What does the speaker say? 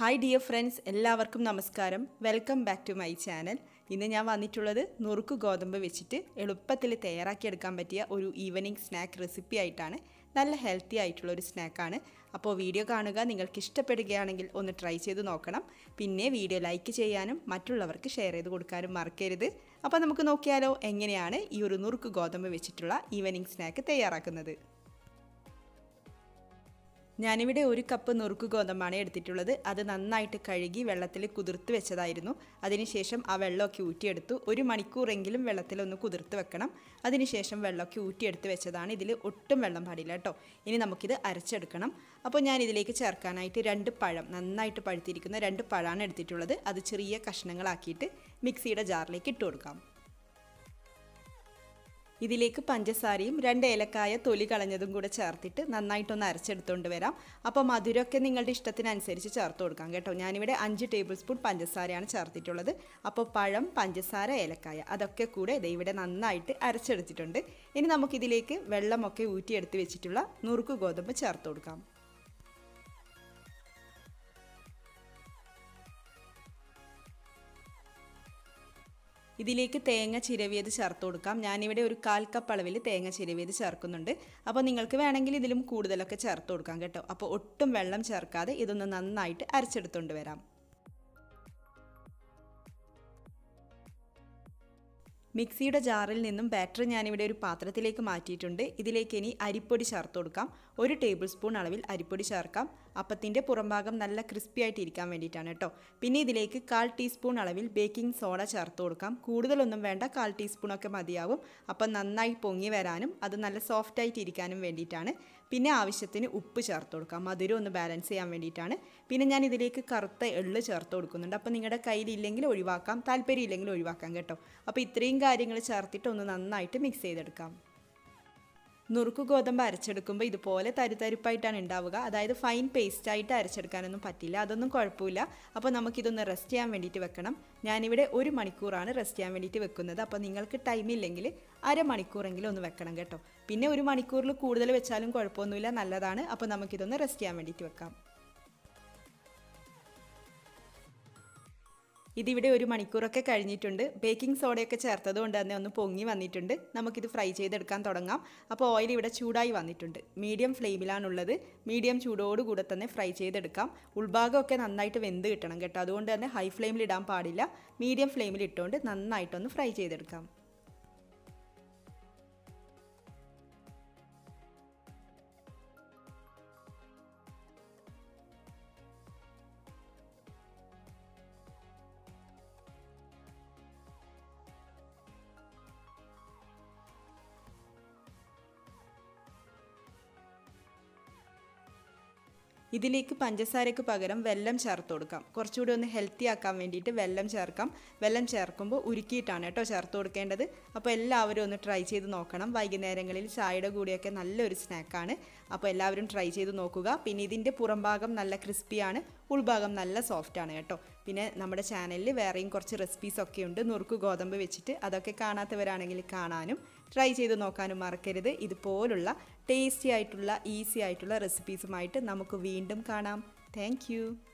hi dear friends എല്ലാവർക്കും നമസ്കാരം welcome back to my channel ഇന്ന് ഞാൻ വന്നിട്ടുള്ളത് നുറുക്ക് ഗോതമ്പ് വെച്ചിട്ട് എളുപ്പത്തിൽ തയ്യാറാക്കിയെടുക്കാൻ പറ്റിയ ഒരു ഈവനിങ് സ്നാക്ക് റെസിപ്പി ആയിട്ടാണ് നല്ല ഹെൽത്തി ആയിട്ടുള്ള ഒരു സ്നാക്കാണ് അപ്പോൾ വീഡിയോ കാണുക നിങ്ങൾക്ക് ഇഷ്ടപ്പെടുകയാണെങ്കിൽ ഒന്ന് ട്രൈ ചെയ്ത് നോക്കണം പിന്നെ വീഡിയോ ലൈക്ക് ചെയ്യാനും മറ്റുള്ളവർക്ക് ഷെയർ ചെയ്ത് കൊടുക്കാനും മറക്കരുത് അപ്പോൾ നമുക്ക് നോക്കിയാലോ എങ്ങനെയാണ് ഈ ഒരു നുറുക്ക് ഗോതമ്പ് വെച്ചിട്ടുള്ള ഈവനിങ് സ്നാക്ക് തയ്യാറാക്കുന്നത് ഞാനിവിടെ ഒരു കപ്പ് നുറുക്ക് ഗോതമ്പാണ് എടുത്തിട്ടുള്ളത് അത് നന്നായിട്ട് കഴുകി വെള്ളത്തിൽ കുതിർത്ത് വെച്ചതായിരുന്നു അതിനുശേഷം ആ വെള്ളമൊക്കെ ഊറ്റിയെടുത്തു ഒരു മണിക്കൂറെങ്കിലും വെള്ളത്തിലൊന്ന് കുതിർത്ത് വെക്കണം അതിനുശേഷം വെള്ളമൊക്കെ ഊറ്റിയെടുത്ത് വെച്ചതാണ് ഇതിൽ ഒട്ടും വെള്ളം പാടില്ല കേട്ടോ ഇനി നമുക്കിത് അരച്ചെടുക്കണം അപ്പോൾ ഞാൻ ഇതിലേക്ക് ചേർക്കാനായിട്ട് രണ്ട് പഴം നന്നായിട്ട് പഴുത്തിരിക്കുന്ന രണ്ട് പഴമാണ് എടുത്തിട്ടുള്ളത് അത് ചെറിയ കഷ്ണങ്ങളാക്കിയിട്ട് മിക്സിയുടെ ജാറിലേക്ക് ഇട്ട് കൊടുക്കാം ഇതിലേക്ക് പഞ്ചസാരയും രണ്ട് ഏലക്കായ തൊലി കളഞ്ഞതും കൂടെ ചേർത്തിട്ട് നന്നായിട്ടൊന്ന് അരച്ചെടുത്തുകൊണ്ട് വരാം അപ്പോൾ മധുരമൊക്കെ നിങ്ങളുടെ ഇഷ്ടത്തിനനുസരിച്ച് ചേർത്ത് കൊടുക്കാം കേട്ടോ ഞാനിവിടെ അഞ്ച് ടേബിൾ സ്പൂൺ പഞ്ചസാരയാണ് ചേർത്തിട്ടുള്ളത് അപ്പോൾ പഴം പഞ്ചസാര ഏലക്കായ അതൊക്കെ കൂടെ ഇത് ഇവിടെ നന്നായിട്ട് അരച്ചെടുത്തിട്ടുണ്ട് ഇനി നമുക്കിതിലേക്ക് വെള്ളമൊക്കെ ഊറ്റിയെടുത്ത് വെച്ചിട്ടുള്ള നുറുക്ക് ഗോതമ്പ് ചേർത്ത് കൊടുക്കാം ഇതിലേക്ക് തേങ്ങ ചിരവിയത് ചേർത്ത് കൊടുക്കാം ഞാനിവിടെ ഒരു കാൽ കപ്പ് അളവിൽ തേങ്ങ ചിരവിയത് ചേർക്കുന്നുണ്ട് അപ്പോൾ നിങ്ങൾക്ക് വേണമെങ്കിൽ ഇതിലും കൂടുതലൊക്കെ ചേർത്ത് കൊടുക്കാം കേട്ടോ അപ്പോൾ ഒട്ടും വെള്ളം ചേർക്കാതെ ഇതൊന്ന് നന്നായിട്ട് അരച്ചെടുത്തുകൊണ്ട് വരാം മിക്സിയുടെ ജാറിൽ നിന്നും ബാറ്റർ ഞാനിവിടെ ഒരു പാത്രത്തിലേക്ക് മാറ്റിയിട്ടുണ്ട് ഇതിലേക്ക് ഇനി അരിപ്പൊടി ചേർത്ത് കൊടുക്കാം ഒരു ടേബിൾ സ്പൂൺ അളവിൽ അരിപ്പൊടി ചേർക്കാം അപ്പത്തിൻ്റെ പുറംഭാഗം നല്ല ക്രിസ്പി ആയിട്ട് ഇരിക്കാൻ വേണ്ടിയിട്ടാണ് കേട്ടോ പിന്നെ ഇതിലേക്ക് കാൽ ടീസ്പൂൺ അളവിൽ ബേക്കിംഗ് സോഡ ചേർത്ത് കൊടുക്കാം കൂടുതലൊന്നും വേണ്ട കാൽ ടീസ്പൂണൊക്കെ മതിയാവും അപ്പം നന്നായി പൊങ്ങി വരാനും അത് നല്ല സോഫ്റ്റ് ആയിട്ട് ഇരിക്കാനും വേണ്ടിയിട്ടാണ് പിന്നെ ആവശ്യത്തിന് ഉപ്പ് ചേർത്ത് കൊടുക്കാം മധുരം ഒന്ന് ബാലൻസ് ചെയ്യാൻ വേണ്ടിയിട്ടാണ് പിന്നെ ഞാൻ ഇതിലേക്ക് കറുത്ത എള്ള് ചേർത്ത് കൊടുക്കുന്നുണ്ട് അപ്പോൾ നിങ്ങളുടെ കയ്യിലില്ലെങ്കിൽ ഒഴിവാക്കാം താല്പര്യം ഇല്ലെങ്കിൽ ഒഴിവാക്കാം കേട്ടോ അപ്പോൾ ഇത്രയും കാര്യങ്ങൾ ചേർത്തിട്ട് ഒന്ന് നന്നായിട്ട് മിക്സ് ചെയ്തെടുക്കാം നുറുക്ക് ഗോതമ്പ് അരച്ചെടുക്കുമ്പോൾ ഇതുപോലെ തരിതരിപ്പായിട്ടാണ് ഉണ്ടാവുക അതായത് ഫൈൻ പേസ്റ്റായിട്ട് അരച്ചെടുക്കാനൊന്നും പറ്റില്ല അതൊന്നും കുഴപ്പമില്ല അപ്പോൾ നമുക്കിതൊന്ന് റെസ്റ്റ് ചെയ്യാൻ വേണ്ടിയിട്ട് വെക്കണം ഞാനിവിടെ ഒരു മണിക്കൂറാണ് റെസ്റ്റ് ചെയ്യാൻ വേണ്ടിയിട്ട് വെക്കുന്നത് അപ്പോൾ നിങ്ങൾക്ക് ടൈം ഇല്ലെങ്കിൽ അരമണിക്കൂറെങ്കിലും ഒന്ന് വെക്കണം കേട്ടോ പിന്നെ ഒരു മണിക്കൂറിൽ കൂടുതൽ വെച്ചാലും കുഴപ്പമൊന്നുമില്ല നല്ലതാണ് അപ്പോൾ നമുക്കിതൊന്ന് റെസ്റ്റ് ചെയ്യാൻ വേണ്ടിയിട്ട് വെക്കാം ഇതിവിടെ ഒരു മണിക്കൂറൊക്കെ കഴിഞ്ഞിട്ടുണ്ട് ബേക്കിംഗ് സോഡയൊക്കെ ചേർത്തത് കൊണ്ട് തന്നെ ഒന്ന് പൊങ്ങി വന്നിട്ടുണ്ട് നമുക്കിത് ഫ്രൈ ചെയ്തെടുക്കാൻ തുടങ്ങാം അപ്പോൾ ഓയിൽ ഇവിടെ ചൂടായി വന്നിട്ടുണ്ട് മീഡിയം ഫ്ലെയിമിലാണുള്ളത് മീഡിയം ചൂടോടുകൂടെ തന്നെ ഫ്രൈ ചെയ്തെടുക്കാം ഉൾഭാഗമൊക്കെ നന്നായിട്ട് വെന്ത് കിട്ടണം കേട്ടോ അതുകൊണ്ട് തന്നെ ഹൈ ഫ്ലെയിമിൽ ഇടാൻ പാടില്ല മീഡിയം ഫ്ലെയിമിൽ ഇട്ടുകൊണ്ട് നന്നായിട്ടൊന്ന് ഫ്രൈ ചെയ്തെടുക്കാം ഇതിലേക്ക് പഞ്ചസാരയ്ക്ക് പകരം വെല്ലം ചേർത്ത് കൊടുക്കാം കുറച്ചുകൂടി ഒന്ന് ഹെൽത്തി ആക്കാൻ വേണ്ടിയിട്ട് വെല്ലം ചേർക്കാം വെല്ലം ചേർക്കുമ്പോൾ ഉരുക്കിയിട്ടാണ് കേട്ടോ ചേർത്ത് കൊടുക്കേണ്ടത് അപ്പോൾ എല്ലാവരും ഒന്ന് ട്രൈ ചെയ്ത് നോക്കണം വൈകുന്നേരങ്ങളിൽ ചായയുടെ കൂടെയൊക്കെ നല്ലൊരു സ്നാക്കാണ് അപ്പോൾ എല്ലാവരും ട്രൈ ചെയ്ത് നോക്കുക പിന്നെ ഇതിൻ്റെ പുറംഭാഗം നല്ല ക്രിസ്പിയാണ് ഉൾഭാഗം നല്ല സോഫ്റ്റാണ് കേട്ടോ പിന്നെ നമ്മുടെ ചാനലിൽ വേറെയും കുറച്ച് റെസിപ്പീസൊക്കെ ഉണ്ട് നുറുക്ക് ഗോതമ്പ് വെച്ചിട്ട് അതൊക്കെ കാണാത്തവരാണെങ്കിൽ കാണാനും ട്രൈ ചെയ്ത് നോക്കാനും മറക്കരുത് ഇതുപോലുള്ള ടേസ്റ്റി ആയിട്ടുള്ള ഈസി ആയിട്ടുള്ള റെസിപ്പീസുമായിട്ട് നമുക്ക് വീണ്ടും കാണാം താങ്ക്